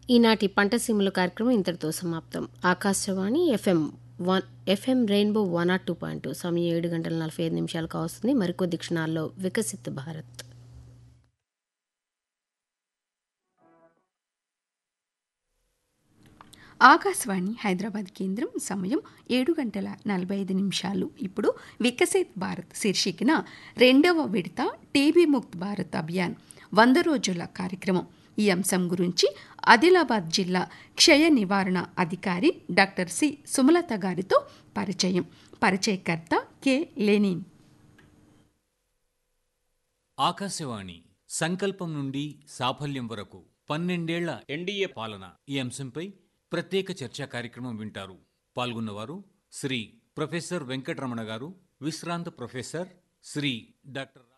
ఈనాటి పంట సీముల కార్యక్రమం ఇంతటితో సమాప్తం Akashvani FM one FM rainbow one nought two point two సమయం ఏడు గంటల నలభై ఐదు నిమిషాలకు వస్తుంది మరికొద్ది క్షణాల్లో వికసిత్ భారత్ ఆకాశవాణి హైదరాబాద్ కేంద్రం సమయం ఏడు గంటల నలభై ఐదు నిమిషాలు ఇప్పుడు వికసిత్ భారత్ శీర్షికన రెండవ విడత టీబీ ముక్త్ భారత్ అభియాన్ వంద రోజుల కార్యక్రమం ఈ అంశం గురించి ఆదిలాబాద్ జిల్లా క్షయ నివారణ అధికారి డాక్టర్ సి సుమలత గారితో పరిచయం పరిచయకర్త కె లెనిన్ ఆకాశవాణి సంకల్పం నుండి సాఫల్యం వరకు పన్నెండేళ్ల ఎన్డీఏ పాలన ఈ అంశంపై ప్రత్యేక చర్చా కార్యక్రమం వింటారు పాల్గొన్నవారు శ్రీ ప్రొఫెసర్ వెంకటరమణ గారు విశ్రాంత ప్రొఫెసర్ శ్రీ డాక్టర్